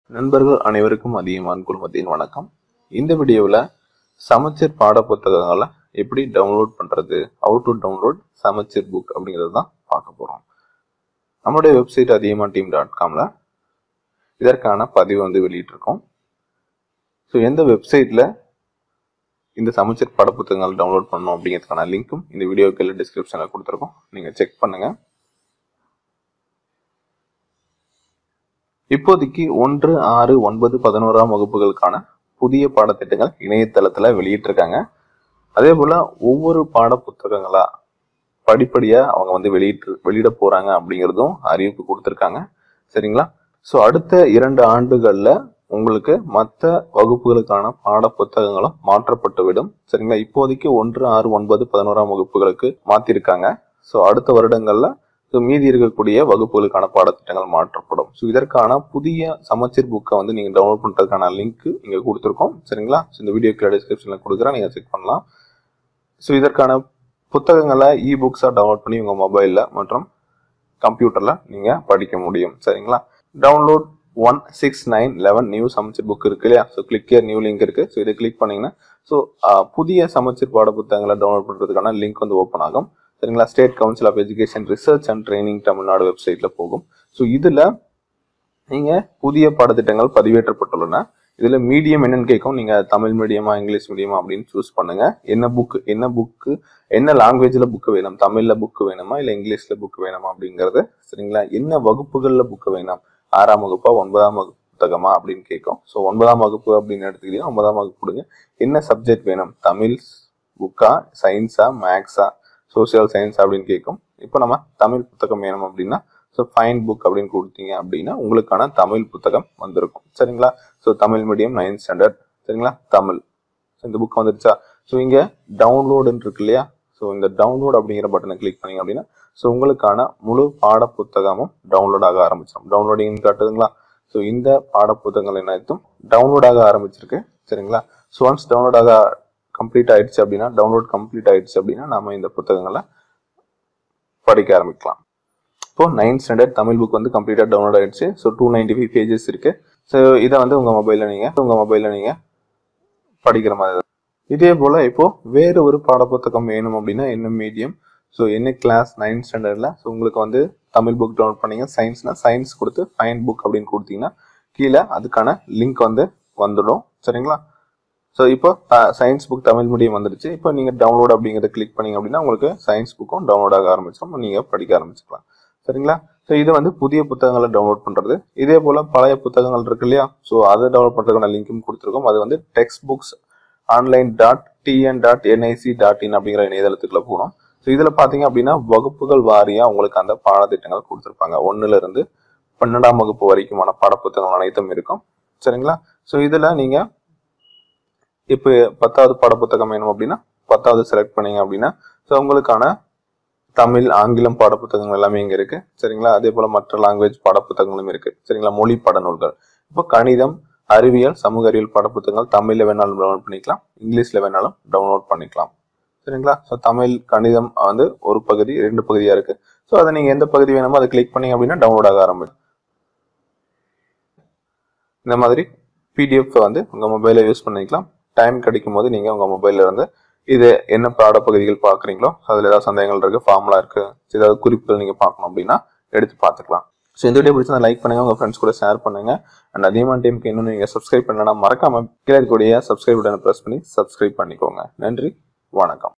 நண்பர்கள் அனைவருக்கும் அதிகமான குழுமத்தின் வணக்கம் இந்த வீடியோவில் சமச்சீர் பாட புத்தகங்களை எப்படி டவுன்லோட் பண்ணுறது அவுட் டு டவுன்லோட் சமச்சீர் புக் அப்படிங்கிறது தான் பார்க்க போகிறோம் நம்மளுடைய வெப்சைட் அதிகமா டீம் டாட் காமில் இதற்கான பதிவு வந்து வெளியிட்டிருக்கோம் ஸோ எந்த வெப்சைட்டில் இந்த சமச்சீர் பாட புத்தகங்கள் டவுன்லோட் பண்ணணும் அப்படிங்கிறதுக்கான லிங்க்கும் இந்த வீடியோக்கு டிஸ்கிரிப்ஷனில் கொடுத்துருக்கோம் நீங்கள் செக் பண்ணுங்கள் இப்போதைக்கு ஒன்று ஆறு ஒன்பது பதினோராம் வகுப்புகளுக்கான புதிய பாடத்திட்டங்கள் இணையதளத்துல வெளியிட்டிருக்காங்க அதே போல ஒவ்வொரு பாட புத்தகங்களா படிப்படியா அவங்க வந்து வெளியிட்டு வெளியிட போறாங்க அப்படிங்கிறதும் அறிவிப்பு கொடுத்துருக்காங்க சரிங்களா ஸோ அடுத்த இரண்டு ஆண்டுகள்ல உங்களுக்கு மற்ற வகுப்புகளுக்கான பாட புத்தகங்களும் மாற்றப்பட்டு விடும் சரிங்களா இப்போதைக்கு ஒன்று ஆறு ஒன்பது பதினோராம் வகுப்புகளுக்கு மாத்திருக்காங்க ஸோ அடுத்த வருடங்கள்ல ஸோ மீதி இருக்கக்கூடிய வகுப்புகளுக்கான பாடத்திட்டங்கள் மாற்றப்படும் ஸோ இதற்கான புதிய சமச்சீர் புக்கை வந்து நீங்கள் டவுன்லோட் பண்ணுறதுக்கான லிங்க் இங்கே கொடுத்துருக்கோம் சரிங்களா ஸோ இந்த வீடியோ கீழே டிஸ்கிரிப்ஷனில் கொடுக்குறேன் நீங்கள் செக் பண்ணலாம் ஸோ இதற்கான புத்தகங்களை இ புக்ஸாக டவுன்லோட் பண்ணி உங்கள் மொபைலில் மற்றும் கம்ப்யூட்டரில் நீங்கள் படிக்க முடியும் சரிங்களா download one six nine eleven new சமச்சீர் புக் இருக்கு இல்லையா ஸோ கிளிக் நியூ லிங்க் இருக்கு ஸோ இதை கிளிக் பண்ணீங்கன்னா ஸோ புதிய சமச்சீர் பாட புத்தகங்களை டவுன்லோட் பண்ணுறதுக்கான லிங்க் வந்து ஓப்பன் ஆகும் சரிங்களா State Council of Education Research and Training Tamil Nadu வெப்சைட்ல போகும் ஸோ இதுல நீங்க புதிய பாடத்திட்டங்கள் பதிவேற்றப்பட்டுள்ளன இதுல மீடியம் என்னன்னு கேட்கும் நீங்க தமிழ் மீடியமா இங்கிலீஷ் மீடியமா அப்படின்னு சூஸ் பண்ணுங்க என்ன புக் என்ன புக்கு என்ன லாங்குவேஜ்ல புக் வேணும் தமிழ்ல புக் வேணுமா இல்ல இங்கிலீஷ்ல புக் வேணுமா அப்படிங்கறது சரிங்களா என்ன வகுப்புகள்ல புக் வேணும் ஆறாம் வகுப்பா ஒன்பதாம் வகுப்பு புத்தகமா அப்படின்னு கேட்கும் ஸோ ஒன்பதாம் வகுப்பு அப்படின்னு எடுத்துக்கிட்டீங்கன்னா ஒன்பதாம் வகுப்பு கொடுங்க என்ன சப்ஜெக்ட் வேணும் தமிழ் புக்கா சயின்ஸா மேக்ஸா சோசியல் சயின்ஸ் அப்படின்னு கேட்கும் இப்போ நம்ம தமிழ் புத்தகம் வேணும் அப்படின்னா ஸோ ஃபைன் புக் அப்படின்னு கொடுத்தீங்க அப்படின்னா உங்களுக்கான தமிழ் புத்தகம் வந்திருக்கும் சரிங்களா so Tamil medium ninth standard சரிங்களா தமிழ் ஸோ இந்த புக் வந்துருச்சா ஸோ இங்கே டவுன்லோடுன்னு இருக்கு இல்லையா ஸோ இந்த டவுன்லோட் அப்படிங்கிற பட்டனை கிளிக் பண்ணீங்க அப்படின்னா ஸோ உங்களுக்கான முழு பாட புத்தகமும் டவுன்லோட் ஆக ஆரம்பிச்சிடும் டவுன்லோடிங் காட்டுதுங்களா ஸோ இந்த பாட புத்தகங்கள் அனைத்தும் டவுன்லோட் ஆக ஆரம்பிச்சிருக்கு சரிங்களா ஸோ ஒன்ஸ் டவுன்லோட் ஆக கம்ப்ளீட் ஆயிடுச்சு அப்படின்னா டவுன்லோட் கம்ப்ளீட் ஆயிடுச்சு அப்படின்னா நாம இந்த புத்தகங்களை படிக்க ஆரம்பிக்கலாம் இப்போ நைன்த் ஸ்டாண்டர்ட் தமிழ் புக் வந்து கம்ப்ளீட்டாக டவுன்லோட் ஆயிடுச்சு so two ninety five pages இருக்கு ஸோ இதை வந்து உங்க மொபைல்ல நீங்க உங்க மொபைல்ல நீங்க படிக்கிற மாதிரி இதே போல இப்போ வேறு ஒரு பாடப்புத்தகம் வேணும் அப்படின்னா என்ன மீடியம் ஸோ என்ன கிளாஸ் நைன்த் ஸ்டாண்டர்ட்ல ஸோ உங்களுக்கு வந்து தமிழ் புக் டவுன்லோட் பண்ணீங்க சயின்ஸ்னா சயின்ஸ் கொடுத்து ஃபைன் புக் அப்படின்னு கொடுத்தீங்கன்னா கீழே அதுக்கான லிங்க் வந்து வந்துடும் சரிங்களா ஸோ இப்போ சயின்ஸ் புக் தமிழ் மீடியம் வந்துருச்சு இப்போ நீங்கள் டவுன்லோட் அப்படிங்கிறத கிளிக் பண்ணீங்க அப்படின்னா உங்களுக்கு சயின்ஸ் புக்கும் டவுன்லோட் ஆக ஆரம்பிச்சிடும் நீங்கள் படிக்க ஆரம்பிச்சுக்கலாம் சரிங்களா ஸோ இது வந்து புதிய புத்தகங்களை டவுன்லோட் பண்ணுறது இதே போல் பழைய புத்தகங்கள் இருக்கு இல்லையா ஸோ அதை டவுன்லோட் பண்ணுறதுக்கான லிங்க்கும் கொடுத்துருக்கோம் அது வந்து text books online dot TN dot NIC dot in அப்படிங்கிற இணையதளத்துக்குள்ள போகணும் ஸோ இதில் பார்த்தீங்க அப்படின்னா வகுப்புகள் வாரியாக உங்களுக்கு அந்த பாடத்திட்டங்கள் கொடுத்துருப்பாங்க ஒன்றுல இருந்து பன்னெண்டாம் வகுப்பு வரைக்குமான பாடப்புத்தகங்கள் அனைத்தும் இருக்கும் சரிங்களா ஸோ இதில் நீங்கள் இப்போ பத்தாவது பாடப்புத்தகம் வேணும் அப்படின்னா பத்தாவது செலக்ட் பண்ணீங்க அப்படின்னா ஸோ உங்களுக்கான தமிழ் ஆங்கிலம் பாடப்புத்தகங்கள் எல்லாமே இங்கே இருக்கு சரிங்களா அதே போல மற்ற லாங்குவேஜ் பாடப்புத்தகங்களும் இருக்கு சரிங்களா மொழி பாடநூல்கள் இப்போ கணிதம் அறிவியல் சமூக அறிவியல் பாடப்புத்தகங்கள் தமிழ்ல வேணாலும் டவுன்லோட் பண்ணிக்கலாம் இங்கிலீஷ்ல வேணாலும் டவுன்லோட் பண்ணிக்கலாம் சரிங்களா ஸோ தமிழ் கணிதம் வந்து ஒரு பகுதி ரெண்டு பகுதியா இருக்கு ஸோ அதை நீங்க எந்த பகுதி வேணுமோ அதை கிளிக் பண்ணீங்க அப்படின்னா டவுன்லோட் ஆக ஆரம்பிக்கும் இந்த மாதிரி பிடிஎஃப் வந்து உங்க மொபைல யூஸ் பண்ணிக்கலாம் டைம் கிடைக்கும் போது நீங்க உங்க மொபைல்ல இருந்து இது என்ன பாடப்பகுதிகள் பாக்குறீங்களோ அதுல ஏதாவது சந்தேகங்கள் இருக்கு ஃபார்முலா இருக்கு ஏதாவது குறிப்புகள் நீங்க பார்க்கணும் அப்படின்னா எடுத்து பார்த்துக்கலாம் ஸோ இந்த வீடியோ பிடிச்சா லைக் பண்ணுங்க உங்க ஃப்ரெண்ட்ஸ் கூட ஷேர் பண்ணுங்க அண்ட் அதிகமான டைமுக்கு இன்னும் நீங்க சப்ஸ்கிரைப் பண்ணலன்னா மறக்காம கீழே இருக்கக்கூடிய சப்ஸ்கிரைப் பட்டனை ப்ரெஸ் பண்ணி சப்ஸ்கிரைப் பண்ணிக்கோங்க நன்றி வணக்கம்